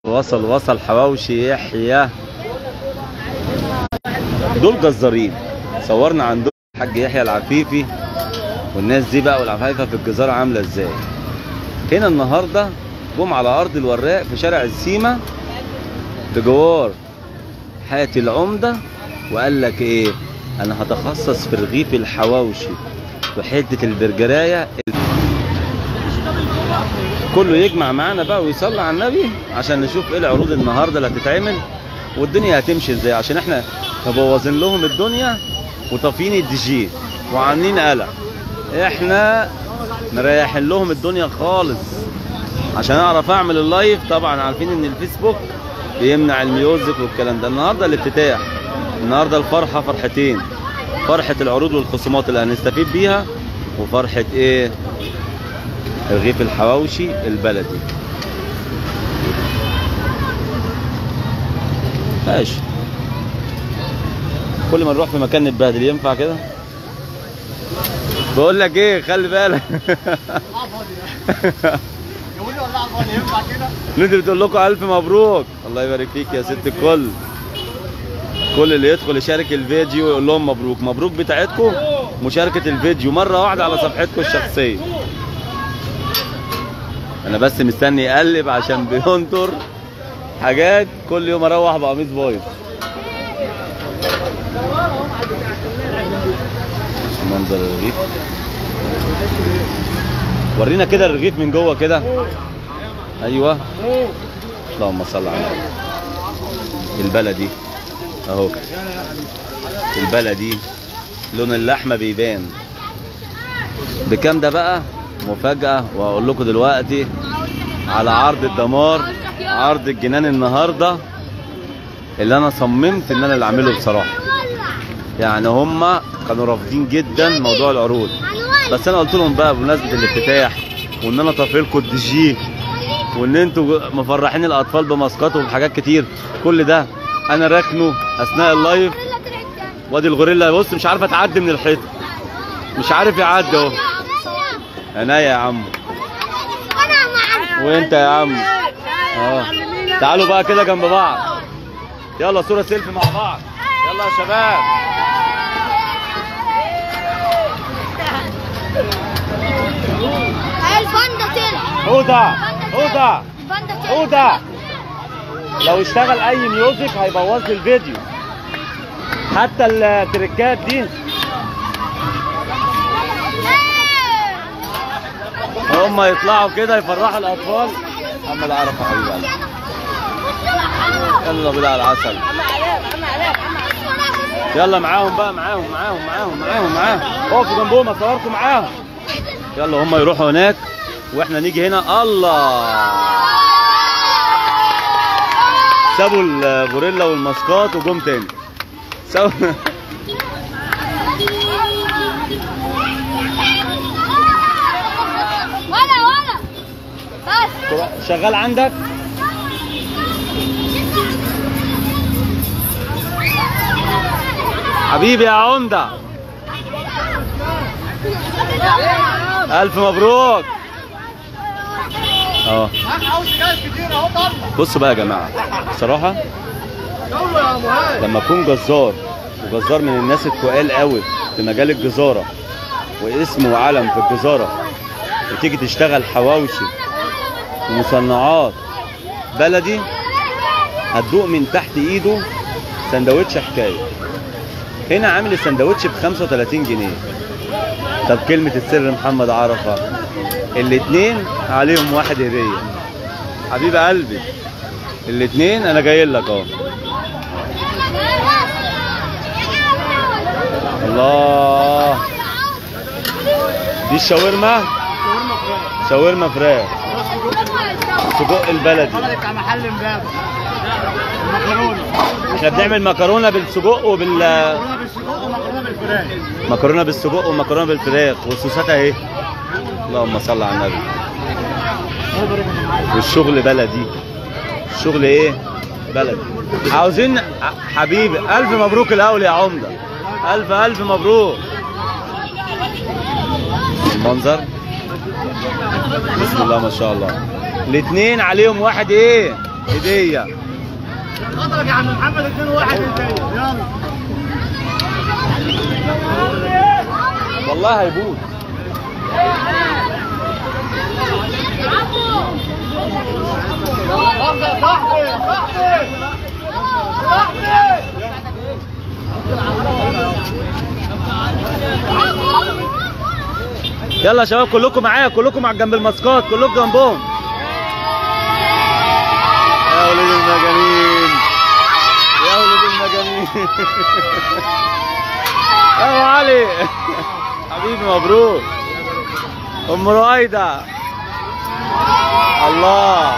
وصل وصل حواوشي يحيى دول جزارين صورنا عندهم الحاج يحيى العفيفي والناس دي بقى والعفايفه في الجزاره عامله ازاي هنا النهارده جم على ارض الوراق في شارع السيما بجوار حاتي العمده وقال لك ايه انا هتخصص في رغيف الحواوشي وحته البرجرايه كله يجمع معانا بقى ويصلي على النبي عشان نشوف ايه العروض النهارده اللي هتتعمل والدنيا هتمشي ازاي عشان احنا مبوظين لهم الدنيا وطافيين الدي جي وعاملين قلق احنا مريحين لهم الدنيا خالص عشان اعرف اعمل اللايف طبعا عارفين ان الفيسبوك بيمنع الميوزك والكلام ده النهارده الافتتاح النهارده الفرحه فرحتين فرحه العروض والخصومات اللي هنستفيد بيها وفرحه ايه رغيف الحواوشي البلدي ماشي كل ما نروح في مكان نتبهدل ينفع كده بقول لك ايه خلي بالك يقول لي والله عفوا ينفع كده انت بتقول لكم الف مبروك الله يبارك فيك يا ست الكل كل اللي يدخل يشارك الفيديو يقول لهم مبروك مبروك بتاعتكم مشاركة الفيديو مرة واحدة على صفحتكم الشخصية انا بس مستني يقلب عشان بينطر حاجات كل يوم اروح بقميص بايظ منظر الرغيف ورينا كده الرغيف من جوه كده ايوه اللهم صل على النبي البلدي اهو البلدي لون اللحمه بيبان بكام ده بقى مفاجاه وهقول لكم دلوقتي على عرض الدمار عرض الجنان النهارده اللي انا صممت ان انا اللي اعمله بصراحه يعني هم كانوا رافضين جدا موضوع العروض بس انا قلت لهم بقى بمناسبه الافتتاح وان انا طافي لكم الدي جي وان انتوا مفرحين الاطفال بماسكات وبحاجات كتير كل ده انا راكنه اثناء اللايف وادي الغوريلا بص مش عارفه تعدي من الحيطه مش عارف يعدي اهو عينيا يا عم وانت يا عم اه تعالوا بقى كده جنب بعض يلا صوره سيلفي مع بعض يلا يا شباب الباندا طلع هدى هدى الباندا طلع هدى لو اشتغل اي ميوزك هيبوظ لي الفيديو حتى التريكات دي هم يطلعوا كده يفرحوا الاطفال اما لا اعرف يا حبيبي قلبي. يلا بالله على العسل يلا معاهم بقى معاهم معاهم معاهم معاهم معاهم اقفوا جنبهم اصوركم معاهم يلا هم يروحوا هناك واحنا نيجي هنا الله سابوا الغوريلا والماسكات وجم تاني سابوا ولا ولا بس شغال عندك حبيبي يا عمده الف مبروك اه عاوز جاي كتير اهو طلع بصوا بقى يا جماعه بصراحه يلا يا مهاب لما اكون جزار وجزار من الناس التقال قوي في مجال الجزاره واسم وعلم في الجزاره وتيجي تشتغل حواوشي ومصنعات بلدي هتدوق من تحت ايده سندوتش حكايه هنا عامل السندوتش ب 35 جنيه طب كلمه السر محمد عرفه الاتنين عليهم واحد هديه حبيب قلبي الاتنين انا جاي لك اهو الله دي الشاورما شاورما فراخ سجق البلدي الولد بتاع محل امبابه المكرونه احنا بنعمل مكرونه بالسجق وبال مكرونه بالسجق ومكرونه بالفراخ مكرونه بالسجق ومكرونه بالفراخ والصوصات اهي اللهم صل على النبي والشغل بلدي الشغل ايه بلدي عاوزين ع- حبيبي الف مبروك الاول يا عمده الف الف مبروك المنظر بسم الله ما شاء الله الاثنين عليهم واحد ايه هديه خطرك يا عم محمد 2 1 يلا والله هيبوظ صاحبي صاحبي صاحبي يلا يا شباب كلكم معايا كلكم على جنب الماسكات كلكم جنبهم يا ولد المجانين يا ولد المجانين يا أبو علي حبيبي مبروك ام رويدة الله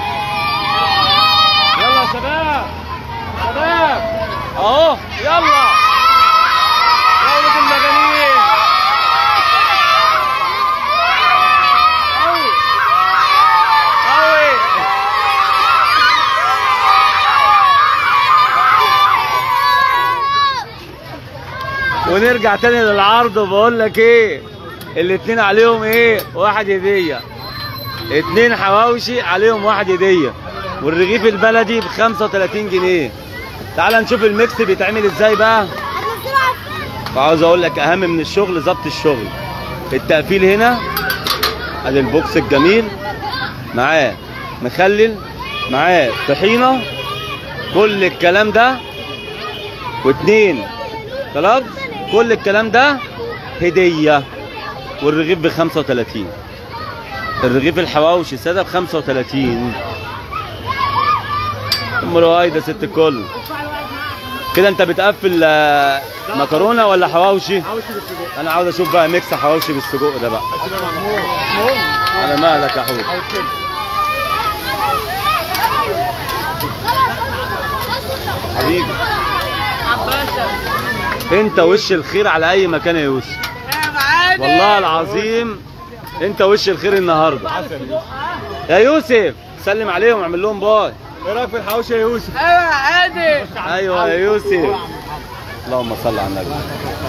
يلا يا شباب شباب اهو يلا يا ولد المجانين أوي أوي ونرجع تاني للعرض وبقول لك ايه الاتنين عليهم ايه واحد هديه اتنين حواوشي عليهم واحد هديه والرغيف البلدي ب 35 جنيه تعال نشوف الميكس بيتعمل ازاي بقى فعاوز اقول لك اهم من الشغل ظبط الشغل التقفيل هنا ادي البوكس الجميل معاه مخلل معاه طحينه كل الكلام ده واتنين خلاص كل الكلام ده هديه والرغيف ب 35 الرغيف الحواوشي ساده ب 35 ام روايده ست الكل كده انت بتقفل آه، مكرونه ولا حواوشي حاوشي بالسجق انا عاوز اشوف بقى ميكس حواوشي بالسجق ده بقى مهم انا مالك يا حبيبي حبيبي انت وش الخير على اي مكان يا يوسف والله العظيم انت وش الخير النهارده يا يوسف سلم عليهم اعمل لهم باي ايه رايك في الحواوشي يا يوسف؟ ايوه يا يوسف اللهم صل على النبي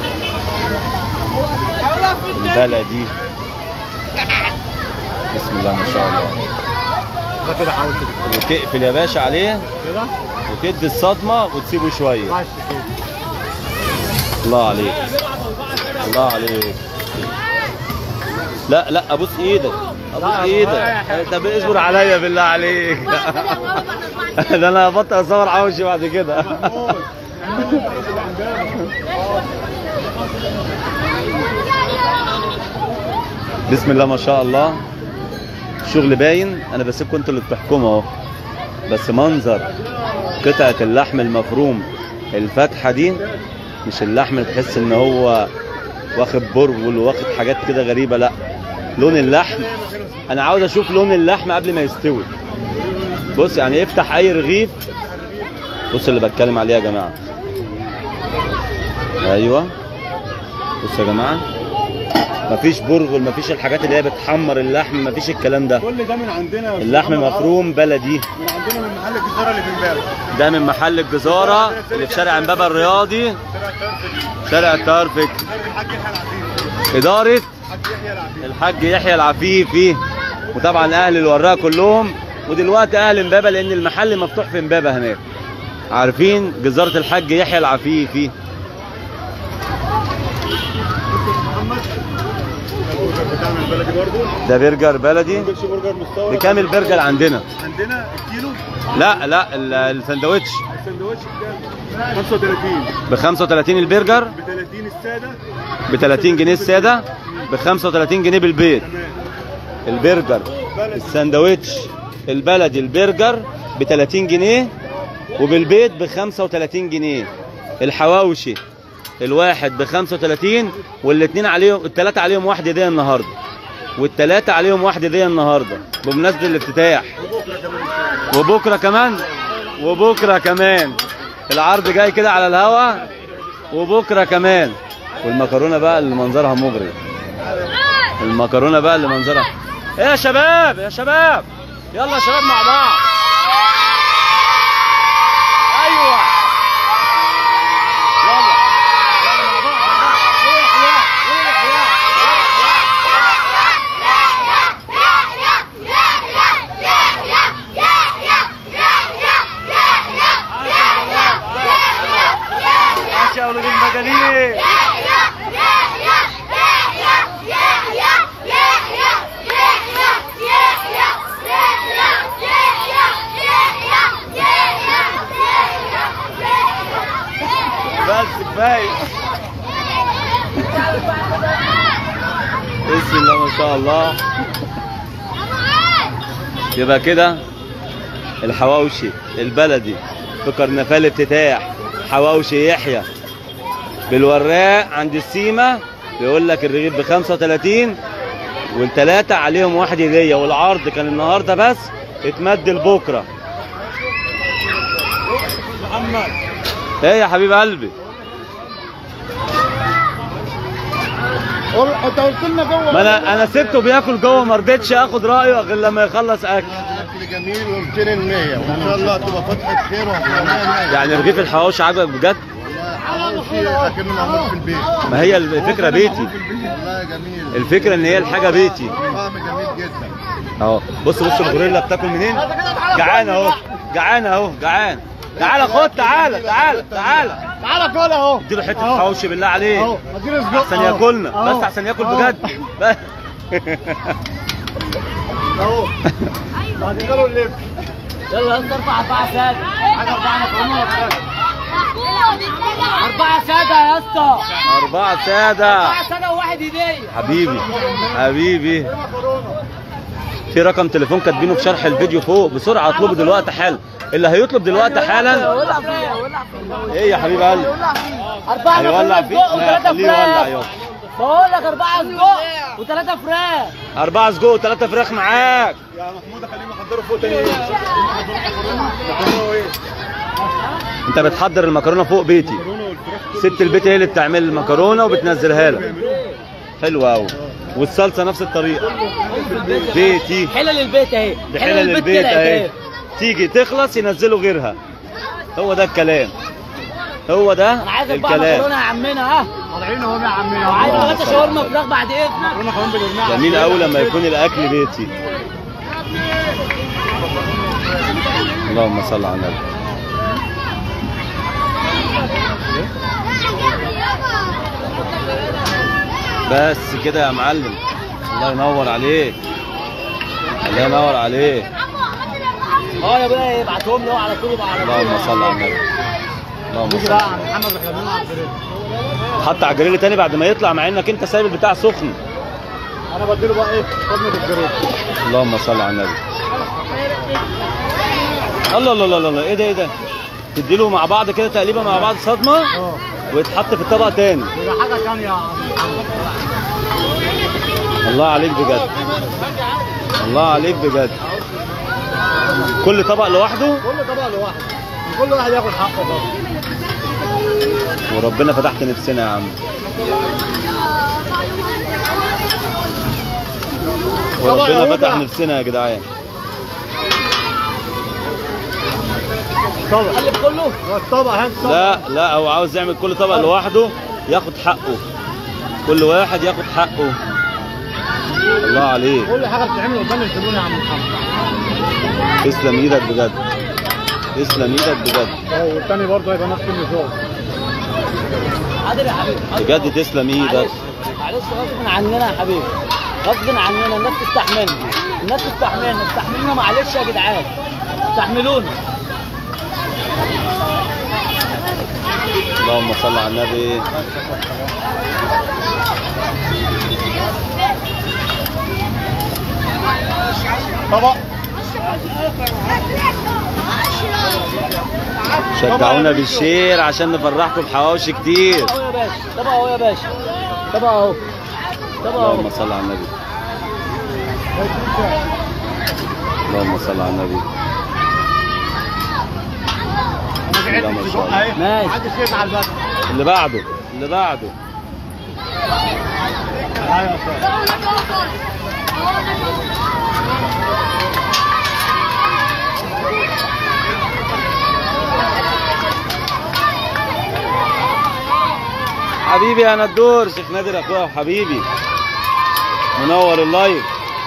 البلدي بسم الله ما شاء الله ده كده حواوشي وتقفل يا باشا عليه كده وتدي الصدمه وتسيبه شويه ماشي كده الله عليك الله عليك لا لا ابوس ايدك ابوس لا، ايدك طب اصبر عليا بالله عليك ده انا هبطل اصور حواوشي بعد كده بسم الله ما شاء الله الشغل باين انا بسيبكم انتوا اللي بتحكموا اهو بس منظر قطعة اللحم المفروم الفاتحة دي مش اللحم اللي تحس ان هو واخد برغل واخد حاجات كده غريبة لا لون اللحم انا عاوز اشوف لون اللحم قبل ما يستوي بص يعني افتح اي رغيف بص اللي بتكلم عليه يا جماعة ايوه بص يا جماعة مفيش برغل مفيش الحاجات اللي هي بتحمر اللحم مفيش الكلام ده كل ده من عندنا يا اللحم محمد عرب. مفروم بلدي من عندنا من محل الجزاره اللي في امبارح ده من محل الجزارة اللي في شارع امبابة الرياضي شارع الترفي شارع الترفك الحاج يحيى العفيف إدارة الحاج الحاج يحيى العفيف يحيى العفيفي وطبعا أهل الوراق كلهم ودلوقتي أهل امبابة لأن المحل مفتوح في امبابة هناك عارفين جزارة الحاج يحيى العفيفي محمد البرجر بتاعنا البلدي برضه ده برجر بلدي بيكش برجر مستورد بكام البرجر عندنا عندنا الكيلو لا لا ال- السندوتش السندوتش بكام 35 ب 35 البرجر ب 30 الساده ب 30 جنيه السادة ب 35 جنيه بالبيت تمام البرجر بلدي الساندوتش البلدي البرجر ب 30 جنيه وبالبيت ب 35 جنيه الحواوشي الواحد ب 35 والاثنين عليهم الثلاثه عليهم واحد هديه النهارده والثلاثه عليهم واحد هديه النهارده بمناسبه الافتتاح وبكره كمان وبكره كمان العرض جاي كده على الهوا وبكره كمان والمكرونه بقى اللي منظرها مغري المكرونه بقى اللي منظرها ايه يا شباب يا شباب يلا يا شباب مع بعض ايوه يلا يلا مع بعض مع بعض. قول الحياة، قول الحياة. المجانين بس كفايه بسم الله ما شاء الله يبقى كده الحواوشي البلدي في كرنفال افتتاح حواوشي يحيى بالوراق عند السيمة بيقول لك الرغيف ب 35 والتلاتة عليهم واحد هدية والعرض كان النهارده بس اتمد لبكره محمد ايه يا حبيب قلبي قول انت قلت لنا جوه ما انا انا سبته بياكل جوه ما رضيتش اخد رايه غير لما يخلص اكل اكل جميل و200 المية وان شاء الله تبقى فتحة خير وهتبقى يعني رغيف الحواوشي عجبك بجد حواوشي اكنه معمول في البيت ما هي الفكره بيتي والله جميل الفكره ان هي الحاجه بيتي طعم جميل جدا اهو بص بص الغوريلا بتاكل منين جعان اهو جعان اهو جعان تعالى خد تعالى تعالى تعالى تعالى كل اهو اديله حته حواوشي بالله عليك اهو اديله سجق احسن ياكلنا بس احسن ياكل بجد بس. اهو بعدين له اللب يلا انت اربع اربعة سادة حاجه اربعه مكرونه ولا ثلاثه أربعة سادة يا اسطى اربعه ساده أربعة سادة وواحد هدية حبيبي حبيبي مكرونه في رقم تليفون كاتبينه في شرح الفيديو فوق بسرعه اطلبه دلوقتي حالا اللي هيطلب دلوقتي حالا ولع فيها ولع فيها ايه يا حبيب قلبي أربعة هيولع مكرونة فيك سجق لا وثلاثة خليه يولع فراخ يابا بقول لك أربعة سجق وثلاثة فراخ أربعة سجق وثلاثة فراخ معاك يا محمود خليهم يحضروا فوق تاني مكرونه ايه أنت بتحضر المكرونة فوق بيتي مكرونه والفراخ ست البيت هي اللي بتعمل المكرونة وبتنزلها لك حلوة أوي والصلصة نفس الطريقة بيتي حلل البيت اهي دي حلل البيت أهي تيجي تخلص ينزلوا غيرها هو ده الكلام هو ده انا عايزك بقى الكلام مكرونه يا عمنا ها طالعين اهو يا عمنا وعايز بقى شاورما فراخ بعد اذنك مكرونه كمان بالجماعه جميل أوي لما يكون الأكل بيتي اللهم صل على النبي بس كده يا معلم الله ينور عليك الله ينور عليك اه يا بقى ابعتهم لي هو على طول يبقى على طول اللهم صل على النبي اللهم نيجي صل بقى عند محمد بيخلينا على الجريل حط على الجريل تاني بعد ما يطلع مع انك انت سايب البتاع سخن انا بديله بقى ايه صدمه الجريل اللهم صل على النبي الله الله الله الله ايه ده ايه ده تديله مع بعض كده تقليبه مع بعض صدمه اه ويتحط في الطبق تاني يبقى حاجه ثانيه يا عم محمد الله عليك بجد الله عليك بجد كل طبق لوحده كل طبق لوحده كل واحد ياخد حقه طبعا وربنا فتحت نفسنا يا عم وربنا فتح نفسنا يا جدعان طبق قلب كله هو الطبق هات طبق لا لا هو عاوز يعمل كل طبق لوحده ياخد حقه كل واحد ياخد حقه الله عليك كل حاجه بتتعمل قدام الزبون يا عم محمد تسلم ايدك بجد تسلم ايدك بجد اه والتاني برضه هيبقى نفس النظام حاضر يا حبيبي حاضر. بجد تسلم ايدك معلش معلش غصب عننا يا حبيبي غصب عننا الناس تستحملنا الناس تستحملنا استحملنا معلش يا جدعان استحملونا اللهم صل على النبي طبق شجعونا بالشير عشان نفرحكم بحواوشي كتير طبق اهو يا باشا طبق اهو يا باشا طبق اهو طبق اهو اللهم صل على النبي اللهم صل على النبي انا ما قعدت شاء في الله. اهي ماشي. محدش يزعل بس اللي بعده اللي بعده ايوه صح حبيبي انا الدور شيخ نادر اخويا وحبيبي منور اللايف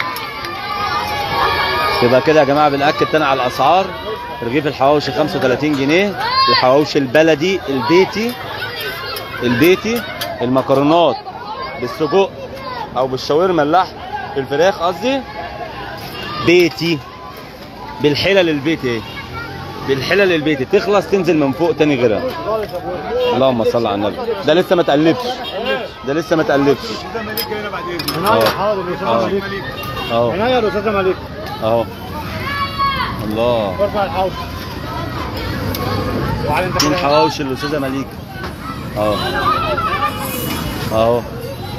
يبقى كده يا جماعه بنأكد تاني على الاسعار رغيف الحواوشي 35 جنيه الحواوشي البلدي البيتي البيتي المكرونات بالسجق او بالشاورما اللحم الفراخ قصدي بيتي بالحلل البيتي اهي بالحلل البيتي تخلص تنزل من فوق تاني غيرها اللهم صل على النبي ده لسه ما تقلبش ده لسه ما تقلبش عناية حاضر يا آه. استاذ مليك اهو عناية يا استاذ مليك اهو الله ارفع الحوض وعلى انت من حواوشي الاستاذه مليكه اهو اهو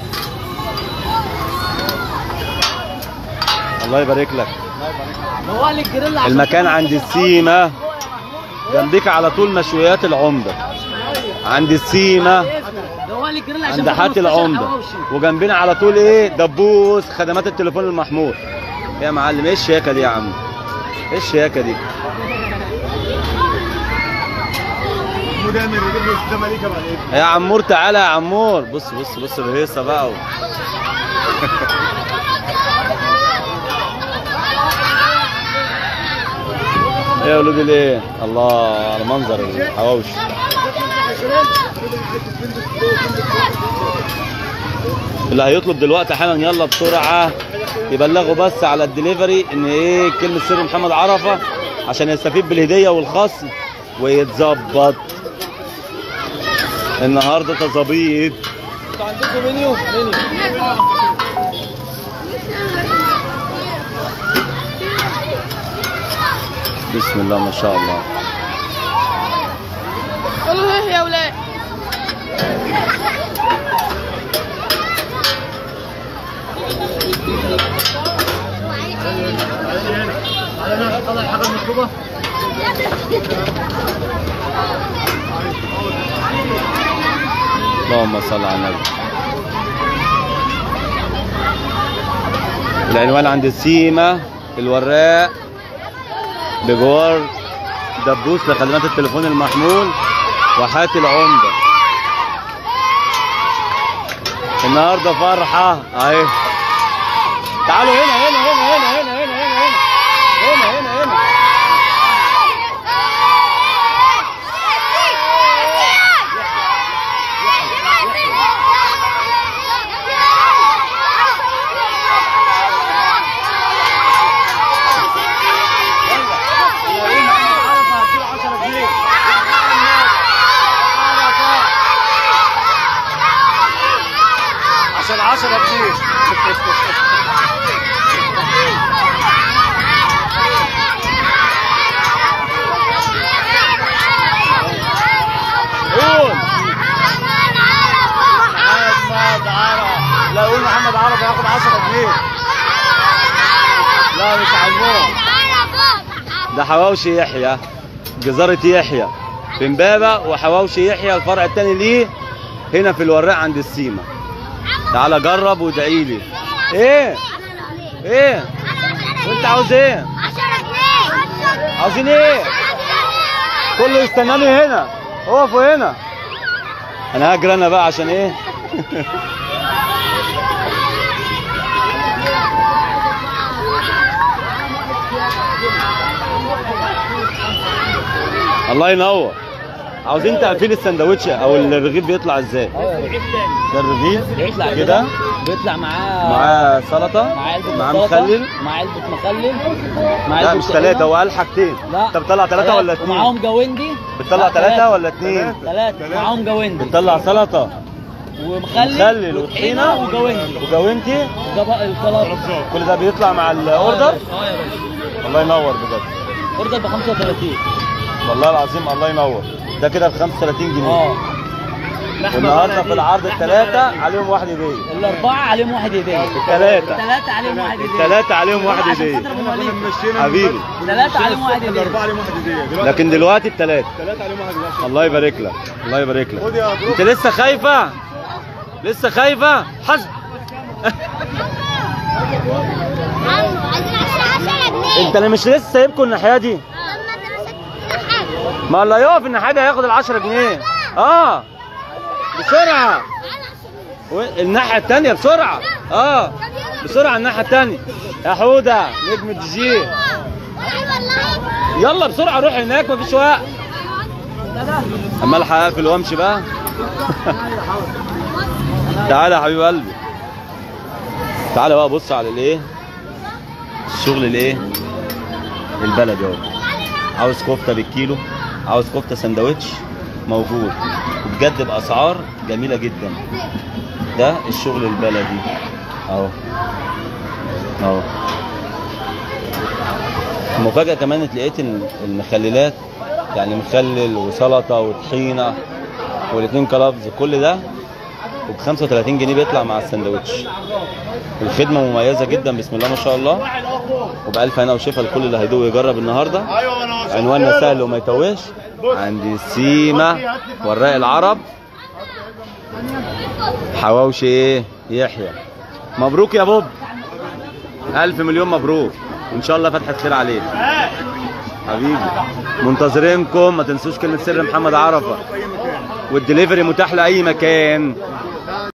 الله يبارك لك هو لي الجريل عشان المكان عند السيمة جنبك على طول مشويات العمدة عند السيمة هو لي الجريل عشان عند باخد حاتي 15 العمدة حواوشي. وجنبنا على طول ايه دبوس خدمات التليفون المحمول يا معلم ايه الشياكة دي يا عم ايه الشياكة دي مدامر يجيب له استاذ مليكه بعد اذنك يا عمور تعالى يا عمور بص بص بص الهيصة بقى و... ايه يا ولاد الايه الله على منظر الحواوشي اللي هيطلب دلوقتي حالا يلا بسرعه يبلغوا بس على الدليفري ان ايه كلمه سر محمد عرفه عشان يستفيد بالهديه والخصم ويتظبط النهارده تظبيط انتوا عندكم منيو منيو بسم الله ما شاء الله قولوا ايه يا ولاد على ما طلع الحاجه المطلوبه اللهم صل على النبي العنوان عند السيمة الوراق بجوار دبوس لخدمات التليفون المحمول وحاتي العمدة النهارده فرحة اهي تعالوا هنا هنا هنا هنا هنا هنا هنا هنا هنا هنا عشان 10 جنيه قول محمد عرب لا قول محمد عرب هياخد 10 جنيه لا مش عاجبهم ده حواوشي يحيى جزارة يحيى في امبابة وحواوشي يحيى الفرع التاني ليه هنا في الوراق عند السيمة تعالى جرب وادعي لي ايه ايه وانت عاوز ايه عاوزين ايه كله يستناني هنا اقفوا هنا انا هجري انا بقى عشان ايه الله ينور عاوزين تقفيل السندوتش او الرغيف بيطلع ازاي ده الرغيف بيطلع كده كده بيطلع معاه معاه سلطه معاه علبة معاه سلطة، مخلل معاه علبة مخلل معاه لا علبة مش طحينة. ثلاثة هو قال حاجتين لا انت بتطلع ثلاثة ولا اثنين؟ ومعاهم جوندي بتطلع لا، ثلاثة ولا اثنين؟ ثلاثة معاهم جوندي بتطلع سلطة ومخلل مخلل وطحينة وطحينة وجوندي وجوانتي ده بقى الطلب كل ده بيطلع مع الاوردر اه يا باشا الله ينور بجد اوردر ب 35 والله العظيم الله ينور ده كده ب 35 جنيه اه والنهارده في العرض الثلاثة عليهم واحد هدية الأربعة عليهم واحد هدية الثلاثة الثلاثة عليهم واحد هدية الثلاثة عليهم واحد عشان هدية خاطر أبو مليك. حبيبي ثلاثة عليهم واحد هدية الاربعه عليهم واحد هديه دلوقتي لكن دلوقتي الثلاثة ثلاثه عليهم واحد هديه الله يبارك لك الله يبارك لك خد يا انت لسه خايفة لسه خايفة حسب عايزين 10 جنيه انت انا مش لسه سايبكم الناحية دي لما انت مسكت حاجه ما اللي هيقف الناحية دي هياخد ال 10 جنيه اه بسرعة و- الناحية التانية بسرعة اه بسرعة الناحية التانية يا حودة نجم الدي والله يلا بسرعة روح هناك مفيش وقت اما الحق اقفل وامشي بقى تعالى يا حبيب قلبي تعالى بقى بص على الايه الشغل الايه البلدي اهو عاوز كفته بالكيلو عاوز كفته سندوتش موجود وبجد باسعار جميله جدا ده الشغل البلدي اهو اهو المفاجأة كمان لقيت ال- المخللات يعني مخلل وسلطة وطحينة والاتنين كلابز كل ده وب 35 جنيه بيطلع مع السندوتش الخدمة مميزة جدا بسم الله ما شاء الله وبألف هنا وشفا لكل اللي هيدوق ويجرب النهارده ايوه انا وصلت عنواننا له. سهل وما يتوهش عند سيما وراء العرب حواوشي ايه يحيى مبروك يا بوب الف مليون مبروك وان شاء الله فتحة خير عليك حبيبي منتظرينكم ما تنسوش كلمة سر محمد عرفة والدليفري متاح لأي مكان